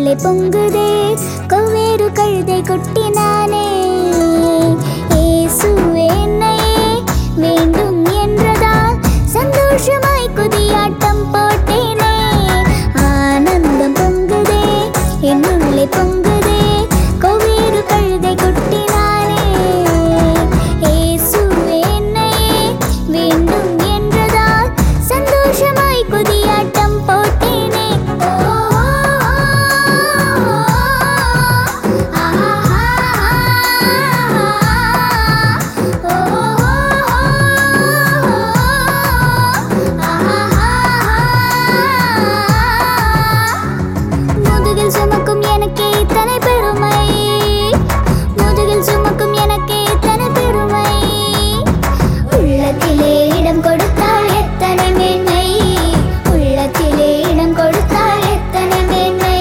என்னுள்ளே பொங்குதே கொவ்வேறு கழுதை கொட்டினானே இயேசுவே என்னையே வேண்டும் என்றதால் சந்தோஷமாய் குதியாட்டம் போட்டேனே ஆனந்தம் பொங்குதே என்னுள்ளே பொங்குதே கொவ்வேறு கழுதை கொட்டினானே இயேசுவே என்னையே வேண்டும் என்றதால் சந்தோஷமாய் குதியாட்டம் போட்டேனே ஓ முதுகில் சுமக்கும் எனக்கே இத்தனை பெருமை முதுகில் சுமக்கும் எனக்கே இத்தனை பெருமை உள்ளத்திலே இடம் கொடுத்தால் எத்தனை மேன்மை உள்ளத்திலே இடம் கொடுத்தால் எத்தனை மேன்மை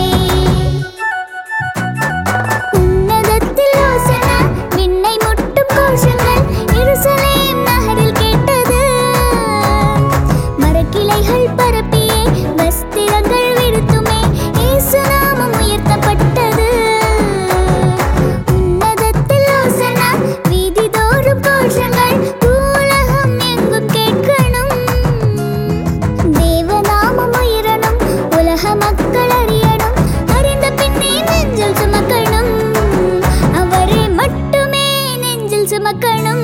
உன்னதத்தில் யோசனை விண்ணை முட்டும் கோஷங்கள் எருசலேம் நகரில் கேட்டது மரக்கிளைகள் பரப்பியே வஸ்திரங்கள் விடுத்துமே இயேசு நாமம் உயர்த்தப்பட்டது உன்னதத்தில் யோசனை வீதிதோறும் கோஷங்கள் பூலகம் எங்கும் கேட்கணும் தேவநாமம் உயரணும் உலக மக்கள் அறியணும் அறிந்த பின்னே நெஞ்சில் சுமக்கணும் அவரே மட்டுமே நெஞ்சில் சுமக்கணும்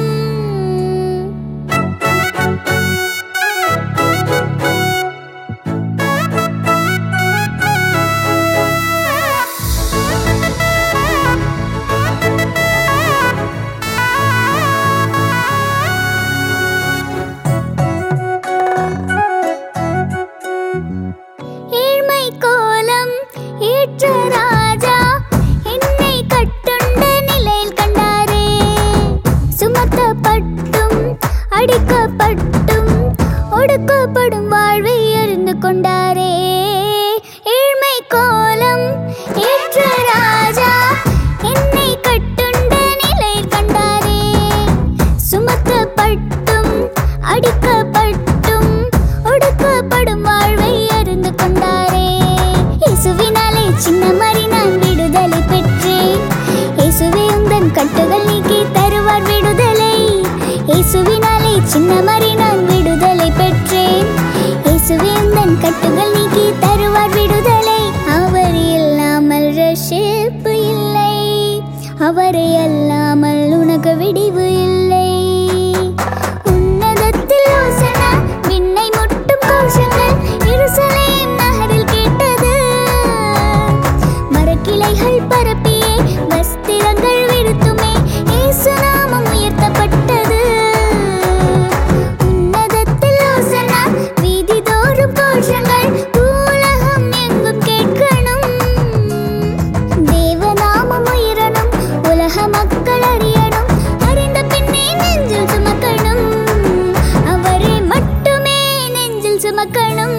ஏழ்மை கோலம் ஏற்ற ராஜா என்னை கட்டுண்ட நிலையில் கண்டாரே சுமக்கப்பட்டும் அடிக்கப்பட்டும் ஒடுக்கப்படும் வாழ்வை அறிந்து கொண்டாரே ஏழ்மை கோலம் ஏற்ற ராஜா என்னை கட்டுண்ட நிலையில் கண்டாரே சுமக்கப்பட்டும் அடிக்கப்பட்டும் ஒடுக்கப்படும் வாழ்வை அறிந்து கொண்டாரே இயேசுவினாலே சின்ன மறி நான் விடுதலை பெற்றேன் இயேசுவே உந்தன் கட்டுகள் நீக்கி தருவார் விடுதலை இயேசுவினாலே சின்ன மறி நான் விடுதலை பெற்றேன் இயேசுவே உந்தன் கட்டுகள் நீக்கி தருவார் விடுதலை அவர் இல்லாமல் ரஷிப்பு இல்லை அவரை அல்லாமல் உனக்கு விடிவு இல்லை உன்னதத்தில் யோசனை விண்ணை முட்டும் கோஷங்கள் எருசலேம் நகரில் கேட்டது மரக்கிளைகள் பரப்பியே வஸ்திரங்கள் விடுத்துமே இயேசு நாமம் உயர்த்தப்பட்டது உன்னதத்தில் யோசனை வீதிதோறும் கோஷங்கள் பூலகம் எங்கும் கேட்கணும் தேவநாமம் உயரணும் உலக மக்கள் அறியணும் அறிந்த பின்னே நெஞ்சில் சுமக்கணும் அவரே மட்டுமே நெஞ்சில் சுமக்கணும்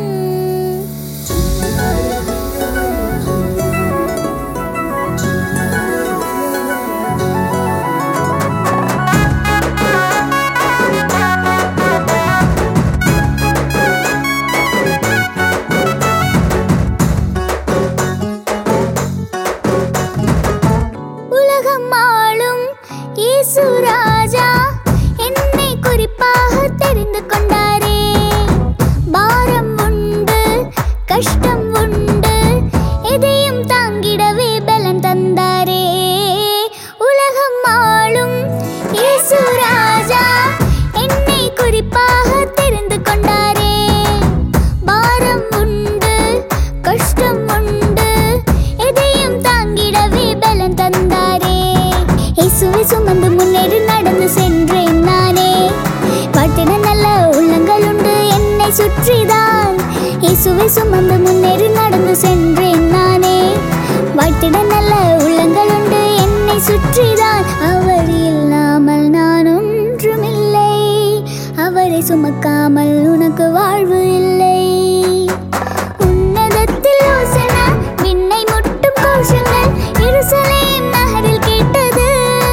உலகம் ஆளும் இயேசு ராஜா என்னை குறிப்பாக தெரிந்து கொண்டாரே பாரம் உண்டு கஷ்டம் உண்டு எதையும் தாங்கிடவே பலன் தந்தாரே உலகம் ஆளும் இயேசு ராஜா என்னை குறிப்பாக தெரிந்து கொண்டாரே பாரம் உண்டு கஷ்டம் உண்டு எதையும் தாங்கிடவே பலன் தந்தாரே இயேசுவை சுமந்து முன்னேறி நடந்து சென்றேன் நானே வாழ்த்திட நல்ல உள்ளங்கள் உண்டு என்னை சுற்றிதான் இயேசுவை சுமந்து முன்னேறி நடந்து சென்றேன் நானே வாழ்த்திட நல்ல உள்ளங்கள் உண்டு என்னை சுற்றிதான் அவர் இல்லாமல் நான் ஒன்றுமில்லை அவரை சுமக்காமல் உனக்கு வாழ்வு இல்லை உன்னதத்தில் யோசனை விண்ணை முட்டும் கோஷங்கள் எருசலேம் நகரில் கேட்டது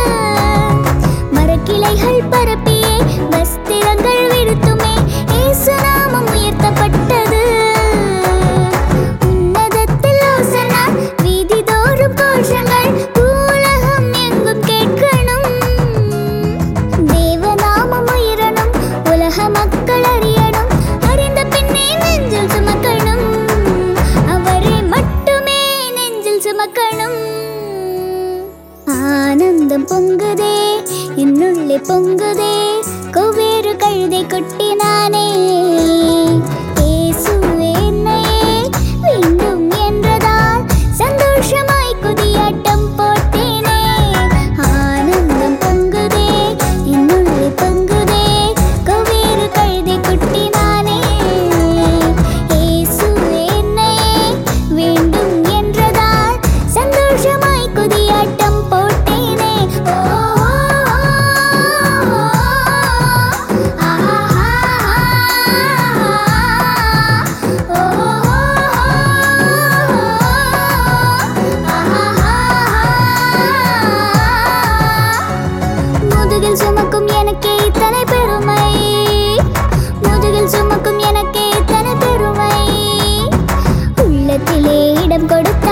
மரக்கிளைகள் பரப்பியே வஸ்திரங்கள் விடுத்துமே இயேசு நாமம் உயர்த்தப்பட்டது உன்னதத்தில் சுமக்கணும் ஆனந்தம் பொங்குதே என்னுள்ளே பொங்குதே கொவ்வேறு கழுதை குட்டி நானே இயேசுவே என்னையே வேண்டும் என்றதால் சந்தோஷமாய் குதியாட்டம் போட்டேனே ஆனந்தம் பொங்குதே என்னுள்ளே பொங்குதே கொவ்வேறு கழுதை குட்டி நானே இயேசுவே என்னையே வேண்டும் என்றதால் சந்தோஷமாய் குதியாட்டம் போட்டேனே ஓ முதுகில் சுமக்கும் எனக்கே இத்தனை பெருமை முதுகில் சுமக்கும் எனக்கே இத்தனை பெருமை உள்ளத்திலே இடம் கொடுத்த